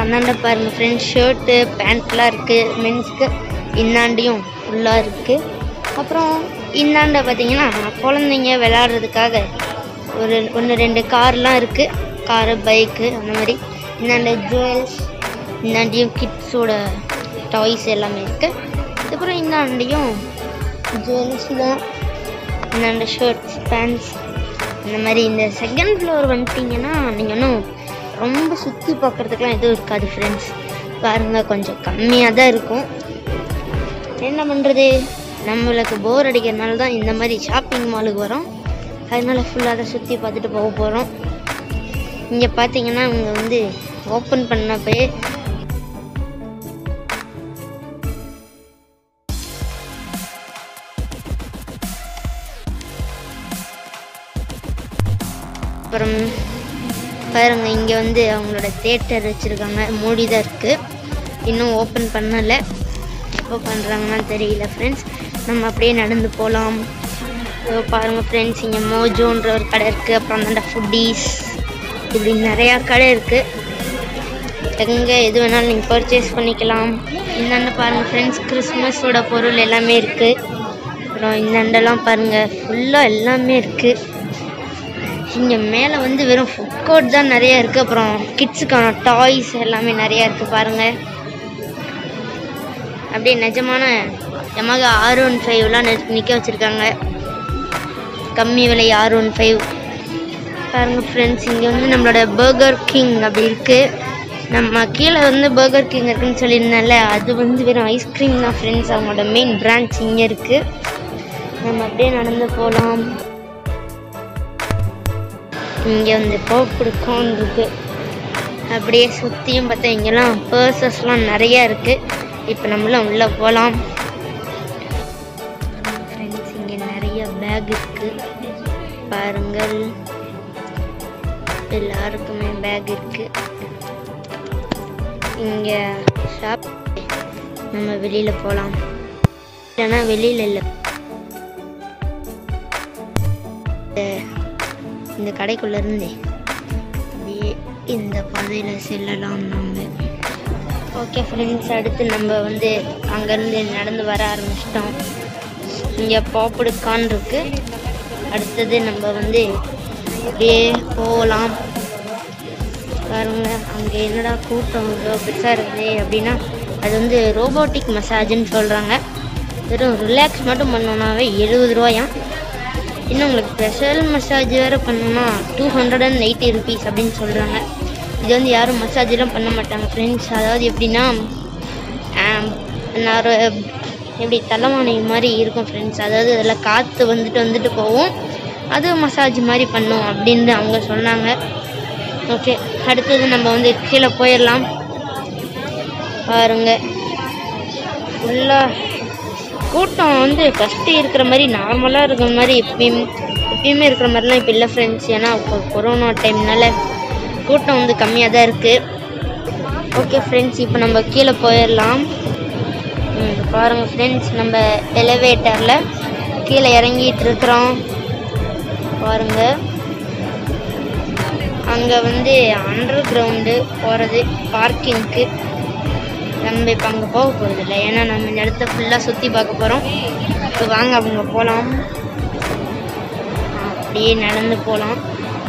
அந்தாண்ட பாருங்கள் friends shirt பேண்ட்லாம் இருக்குது மென்ஸ்க்கு இன்னாண்டியும் ஃபுல்லாக இருக்குது அப்புறம் இந்தாண்ட பார்த்தீங்கன்னா குழந்தைங்க விளையாடுறதுக்காக ஒரு ஒன்று ரெண்டு கார்லாம் இருக்குது காரு பைக்கு அந்த மாதிரி இந்தாண்ட ஜுவல்ஸ் இந்தாண்டியும் கிட்ஸோட டாய்ஸ் எல்லாமே இருக்குது அதுக்கப்புறம் இந்தாண்டியும் ஜுவல்ஸ் தான் இந்தாண்ட ஷர்ட்ஸ் பேண்ட்ஸ் இந்த மாதிரி இந்த செகண்ட் ஃப்ளோர் வந்துட்டிங்கன்னா நீங்கள் இன்னும் ரொம்ப சுற்றி பார்க்குறதுக்குலாம் எதுவும் இருக்காது ஃப்ரெண்ட்ஸ் பாருங்கள் கொஞ்சம் கம்மியாக தான் இருக்கும் என்ன பண்ணுறது நம்மளுக்கு போர் அடிக்கிறதுனால தான் இந்த மாதிரி ஷாப்பிங் மாலுக்கு வரோம் அதனால ஃபுல்லாக அதை சுற்றி பார்த்துட்டு போக போகிறோம் இங்கே பார்த்தீங்கன்னா இவங்க வந்து ஓப்பன் பண்ணப்பே அப்புறம் பாருங்க இங்கே வந்து அவங்களோட தேட்டர் வச்சுருக்காங்க மூடி தான் இருக்குது இன்னும் ஓப்பன் பண்ணலை எப்போ பண்ணுறாங்கன்னா தெரியல ஃப்ரெண்ட்ஸ் நம்ம அப்படியே நடந்து போகலாம் இதோ பாருங்க ஃப்ரெண்ட்ஸ் இங்கே மோஜோன்ற ஒரு கடை இருக்குது அப்புறம் அந்த ஃபுட்டீஸ் இப்படி நிறையா கடை இருக்குது எங்கே எது வேணாலும் நீங்கள் பர்ச்சேஸ் பண்ணிக்கலாம் இந்தாண்ட பாருங்கள் ஃப்ரெண்ட்ஸ் கிறிஸ்மஸோட பொருள் எல்லாமே இருக்குது அப்புறம் இந்தாண்டெல்லாம் பாருங்கள் ஃபுல்லாக எல்லாமே இருக்குது இங்கே மேலே வந்து வெறும் ஃபுட் கோர்ட் தான் நிறைய இருக்குது அப்புறம் கிட்ஸுக்கான டாய்ஸ் எல்லாமே நிறையா இருக்குது பாருங்கள் அப்படியே நிஜமான எமாக ஆர் ஒன் ஃபைவ்லாம் நிற்க வச்சுருக்காங்க கம்மி விலை ஆர் ஒன் ஃபைவ் பாருங்கள் ஃப்ரெண்ட்ஸ் இங்கே வந்து நம்மளோட பர்கர் கிங் அப்படி இருக்குது நம்ம கீழே வந்து பர்கர் கிங் இருக்குன்னு சொல்லியிருந்தேன்ல அது வந்து வெறும் ஐஸ்கிரீம் தான் ஃப்ரெண்ட்ஸ் அவங்களோட மெயின் பிரான்ச் இங்கே இருக்குது நம்ம அப்படியே நடந்து போகலாம் இங்கே வந்து போப்பிடுக்கோன் இருக்கு அப்படியே சுற்றியும் பார்த்தா இங்கெல்லாம் பர்சஸ்லாம் நிறையா இருக்குது இப்போ நம்மளும் உள்ளே போகலாம் ஃப்ரெண்ட்ஸ் இங்கே நிறைய பேக் இருக்குது பாருங்கள் எல்லாருக்குமே பேக் இருக்குது இங்கே ஷாப் நம்ம வெளியில் போகலாம் இல்லைன்னா வெளியில் இல்லை இந்த கடைக்குள்ள இருந்து அப்படியே இந்த பாதையில் செல்லலாம் நம்ம ஓகே ஃப்ரெண்ட்ஸ் அடுத்து நம்ம வந்து அங்கேருந்து நடந்து வர ஆரம்பிச்சிட்டோம் இங்கே பாப்புடு கான் இருக்கு அடுத்தது நம்ம வந்து அப்படியே போகலாம் பாருங்க அங்கே என்னடா கூட்டம் இவ்வளோ பெருசாக இருக்குது அப்படின்னா அது வந்து ரோபோட்டிக் மசாஜ்னு சொல்கிறாங்க வெறும் ரிலாக்ஸ் மட்டும் பண்ணோன்னாவே எழுபது ரூபாயாம் இன்னும் உங்களுக்கு ஸ்பெஷல் மசாஜ் வேறு பண்ணணும்னா two hundred and eighty rupees அப்படின்னு சொல்கிறாங்க இது வந்து யாரும் மசாஜெலாம் பண்ண மாட்டாங்க ஃப்ரெண்ட்ஸ் அதாவது எப்படின்னா ஆம், நான் ஒரு எப்படி தலைவாணி மாதிரி இருக்கும் ஃப்ரெண்ட்ஸ் அதாவது அதில் காற்று வந்துட்டு வந்துட்டு போகும் அது மசாஜ் மாதிரி பண்ணும் அப்படின்னு அவங்க சொன்னாங்க ஓகே அடுத்தது நம்ம வந்து கீழே போயிடலாம் பாருங்க ஃபுல்லாக கூட்டம் வந்து ஃபஸ்ட்டு இருக்கிற மாதிரி நார்மலாக இருக்கிற மாதிரி எப்பயும் எப்பயுமே இருக்கிற மாதிரிலாம் இப்போ இல்லை ஃப்ரெண்ட்ஸ் ஏன்னா இப்போ கொரோனா டைம்னால கூட்டம் வந்து கம்மியாக தான் இருக்குது ஓகே ஃப்ரெண்ட்ஸ் இப்போ நம்ம கீழே போயிடலாம் ம், பாருங்க ஃப்ரெண்ட்ஸ் நம்ம எலிவேட்டரில் கீழே இறங்கிட்டு இருக்கிறோம் பாருங்க அங்கே வந்து அண்டர் கிரவுண்டு போகிறது பார்க்கிங்க்கு நம்ம இப்போ அங்கே போக போகிறது இல்லை ஏன்னா நம்ம இந்த இடத்த ஃபுல்லாக சுற்றி பார்க்க போகிறோம் இப்போ வாங்க அவங்க போகலாம் அப்படியே நடந்து போகலாம்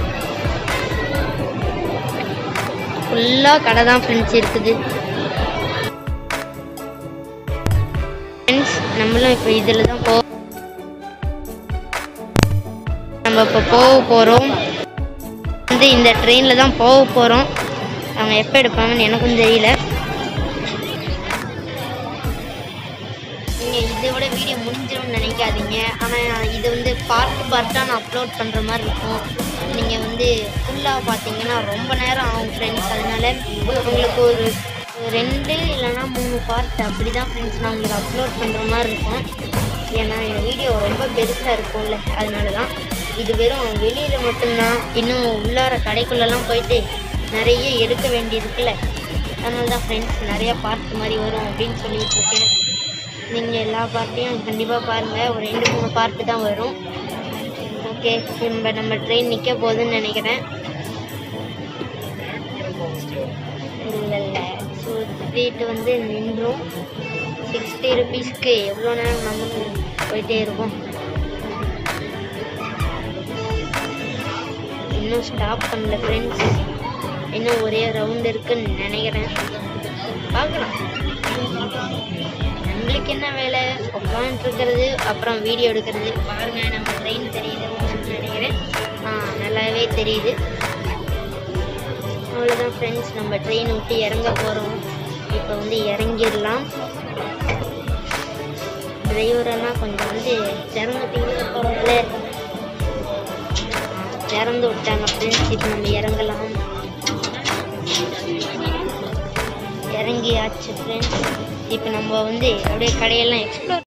ஃபுல்லாக கடை தான் ஃப்ரெண்ட்ஸ் இருக்குது ஃப்ரெண்ட்ஸ் நம்மளும் இப்போ இதில் தான் போ நம்ம இப்போ போக போகிறோம் வந்து இந்த ட்ரெயினில் தான் போக போகிறோம் அவங்க எப்போ எடுப்பாங்கன்னு எனக்கும் தெரியல நீங்கள் இதோட வீடியோ முடிஞ்சிடும்னு நினைக்காதீங்க ஆனால் இது வந்து பார்ட் பார்ட்டாக நான் அப்லோட் பண்ணுற மாதிரி இருக்கும் நீங்கள் வந்து ஃபுல்லாக பார்த்தீங்கன்னா ரொம்ப நேரம் ஆகும் ஃப்ரெண்ட்ஸ் அதனால உங்களுக்கு ஒரு ரெண்டு இல்லைன்னா மூணு பார்ட் அப்படி தான் ஃப்ரெண்ட்ஸ் நான் உங்களுக்கு அப்லோட் பண்ணுற மாதிரி இருக்கும் ஏன்னா என் வீடியோ ரொம்ப பெருசாக இருக்கும்ல அதனால தான் இது வெறும் வெளியில் மட்டும்தான் இன்னும் உள்ளார கடைக்குள்ளெல்லாம் போயிட்டு நிறைய எடுக்க வேண்டியிருக்குல்ல அதனால தான் ஃப்ரெண்ட்ஸ் நிறைய பார்ட் மாதிரி வரும் அப்படின்னு சொல்லிட்டு இருக்கேன் நீங்கள் எல்லா பார்ட்டையும் கண்டிப்பாக பாருங்கள் ஒரு ரெண்டு மூணு பார்ட்டு தான் வரும் ஓகே நம்ம நம்ம ட்ரெயின் நிற்க போகுதுன்னு நினைக்கிறேன் இல்லை இல்லை ஸ்ட்ரீட் வந்து நின்றோம் சிக்ஸ்டி ருபீஸ்க்கு எவ்வளோ நேரம் நமக்கு போயிட்டே இருக்கும் இன்னும் ஸ்டாப் பண்ணல ஃப்ரெண்ட்ஸ் இன்னும் ஒரே ரவுண்ட் இருக்குன்னு நினைக்கிறேன் பார்க்கலாம் நம்மளுக்கு என்ன வேலை உட்காந்துருக்கிறது அப்புறம் வீடியோ எடுக்கிறது பாருங்க நம்ம ட்ரெயின் தெரியுதுன்னு நினைக்கிறேன் ஆ நல்லாவே தெரியுது அவ்வளோதான் ஃப்ரெண்ட்ஸ் நம்ம ட்ரெயின் விட்டு இறங்க போகிறோம் இப்போ வந்து இறங்கிடலாம் டிரைவரெல்லாம் கொஞ்சம் வந்து திறந்துட்டீங்க போகிறோம்ல திறந்து விட்டாங்க ஃப்ரெண்ட்ஸ் இப்போ நம்ம இறங்கலாம் இறங்கியாச்சு ஃப்ரெண்ட்ஸ் இப்போ நம்ம வந்து அப்படியே கடையெல்லாம் எக்ஸ்ப்ளோர்